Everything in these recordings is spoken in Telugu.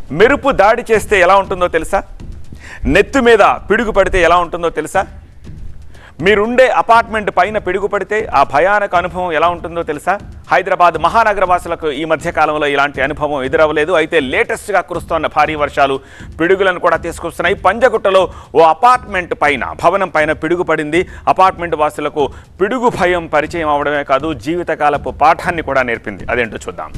మెరుపు దాడి చేస్తే ఎలా ఉంటుందో తెలుసా నెత్తి మీద పిడుగు పడితే ఎలా ఉంటుందో తెలుసా మీరుండే అపార్ట్మెంట్ పైన పిడుగు పడితే ఆ భయానక అనుభవం ఎలా ఉంటుందో తెలుసా హైదరాబాద్ మహానగర వాసులకు ఈ మధ్య కాలంలో ఇలాంటి అనుభవం ఎదురవ్వలేదు అయితే లేటెస్ట్గా కురుస్తోన్న భారీ వర్షాలు పిడుగులను కూడా తీసుకొస్తున్నాయి పంజగుట్టలో ఓ అపార్ట్మెంట్ పైన భవనం పైన పిడుగు పడింది అపార్ట్మెంట్ వాసులకు పిడుగు భయం పరిచయం అవడమే కాదు జీవితకాలపు పాఠాన్ని కూడా నేర్పింది అదేంటో చూద్దాం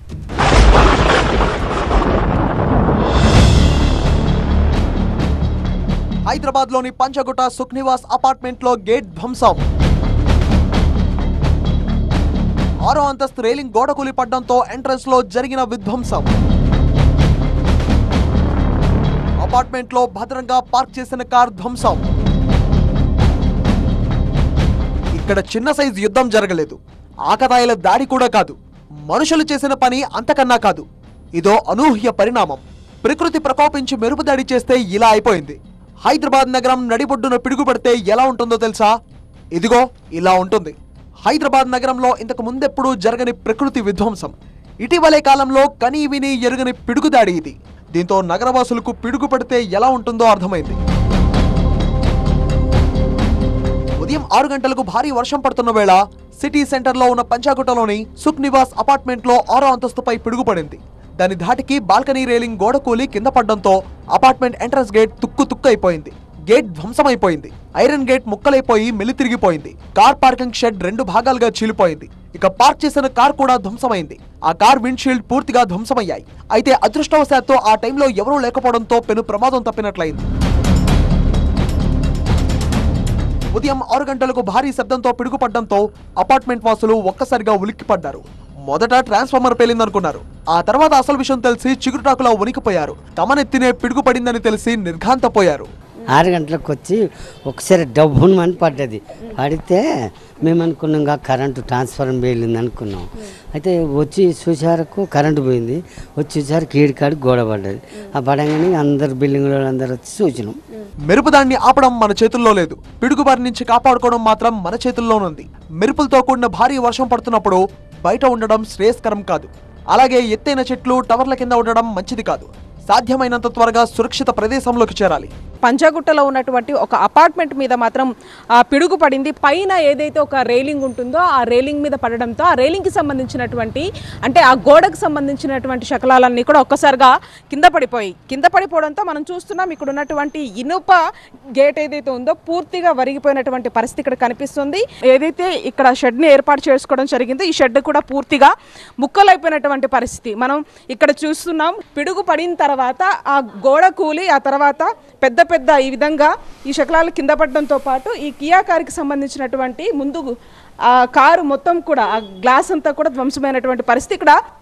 హైదరాబాద్ లోని పంచగుట్ట సుఖ్నివాస్ అపార్ట్మెంట్ లో గేట్ ధ్వంసం ఆరో అంతస్తు రైలింగ్ గోడ కూలిపడడంతో ఎంట్రన్స్ లో జరిగిన విధ్వంసం అపార్ట్మెంట్ లో భద్రంగా పార్క్ చేసిన కార్ ధ్వంసం ఇక్కడ చిన్న సైజు యుద్ధం జరగలేదు ఆకతాయిల దాడి కూడా కాదు మనుషులు చేసిన పని అంతకన్నా కాదు ఇదో అనూహ్య పరిణామం ప్రకృతి ప్రకోపించి మెరుపు దాడి చేస్తే ఇలా అయిపోయింది హైదరాబాద్ నగరం నడిబొడ్డున పిడుగుపడితే ఎలా ఉంటుందో తెలుసా ఇదిగో ఇలా ఉంటుంది హైదరాబాద్ నగరంలో ఇంతకు ముందెప్పుడూ జరగని ప్రకృతి విధ్వంసం ఇటీవలే కాలంలో కనీ విని ఎరుగని పిడుగుదాడి ఇది దీంతో నగరవాసులకు పిడుగు పడితే ఎలా ఉంటుందో అర్థమైంది ఉదయం ఆరు గంటలకు భారీ వర్షం పడుతున్న వేళ సిటీ సెంటర్ లో ఉన్న పంచాగుట్టలోని సుఖ్ నివాస్ అపార్ట్మెంట్ లో ఆరో అంతస్తుపై పిడుగుపడింది దాని ధాటికి బాల్కనీ రేలింగ్ గోడ కూలి కింద పడడంతో అపార్ట్మెంట్ ఎంట్రన్స్ గేట్ తుక్కు తుక్కు అయిపోయింది గేట్ ధ్వంసమైపోయింది ఐరన్ గేట్ ముక్కలైపోయి మెలితిరిగిపోయింది కార్ పార్కింగ్ షెడ్ రెండు భాగాలుగా చీలిపోయింది ఇక పార్క్ చేసిన కార్ కూడా ధ్వంసమైంది ఆ కార్ విండ్షీల్డ్ పూర్తిగా ధ్వంసమయ్యాయి అయితే అదృష్టవశాత్తు ఆ టైంలో ఎవరూ లేకపోవడంతో పెను ప్రమాదం తప్పినట్లయింది ఉదయం ఆరు గంటలకు భారీ శబ్దంతో పిడుగుపడ్డంతో అపార్ట్మెంట్ వాసులు ఒక్కసారిగా ఉలిక్కిపడ్డారు మొదట ట్రాన్స్ఫార్మర్ పేలిందనుకున్నారు ఆ తర్వాత అసలు విషయం తెలిసి చిగురుటాకులా ఉనికిపోయారు తమనెత్తినే పిడుగు పడిందని తెలిసి నిర్ఘాంతపోయారు ఆరు గంటలకు వచ్చి ఒకసారి డబ్బును అని పడ్డది పడితే మేము అనుకున్నాం ఇంకా కరెంటు ట్రాన్స్ఫార్మర్ పేలింది అనుకున్నాం అయితే వచ్చి చూసారకు కరెంటు పోయింది వచ్చి చూసారికి ఈడికాడి గోడ పడ్డది ఆ పడంగానే అందరు బిల్డింగ్ అందరు వచ్చి చూసినాం మెరుపుదాన్ని ఆపడం మన చేతుల్లో లేదు పిడుగుబారి నుంచి కాపాడుకోవడం మాత్రం మన చేతుల్లోనుంది మెరుపులతో కూడిన భారీ వర్షం పడుతున్నప్పుడు బయట ఉండడం శ్రేయస్కరం కాదు అలాగే ఎత్తైన చెట్లు టవర్ల కింద ఉండడం మంచిది కాదు సాధ్యమైనంత త్వరగా సురక్షిత ప్రదేశంలోకి చేరాలి పంచగుట్టలో ఉన్నటువంటి ఒక అపార్ట్మెంట్ మీద మాత్రం ఆ పిడుగు పడింది పైన ఏదైతే ఒక రైలింగ్ ఉంటుందో ఆ రైలింగ్ మీద పడడంతో ఆ రైలింగ్కి సంబంధించినటువంటి అంటే ఆ గోడకు సంబంధించినటువంటి శకలాలన్నీ కూడా ఒక్కసారిగా కింద పడిపోయి కింద పడిపోవడంతో మనం చూస్తున్నాం ఇక్కడ ఉన్నటువంటి ఇనుప గేట్ ఏదైతే ఉందో పూర్తిగా వరిగిపోయినటువంటి పరిస్థితి ఇక్కడ కనిపిస్తుంది ఏదైతే ఇక్కడ షెడ్ని ఏర్పాటు చేసుకోవడం జరిగిందో ఈ షెడ్ కూడా పూర్తిగా ముక్కలైపోయినటువంటి పరిస్థితి మనం ఇక్కడ చూస్తున్నాం పిడుగు పడిన తర్వాత ఆ గోడ కూలి ఆ తర్వాత పెద్ద పెద్ద ఈ విధంగా ఈ శకలాలు కింద పడడంతో పాటు ఈ కియా కారుకి సంబంధించినటువంటి ముందు ఆ కారు మొత్తం కూడా ఆ గ్లాస్ అంతా కూడా ధ్వంసమైనటువంటి పరిస్థితి ఇక్కడ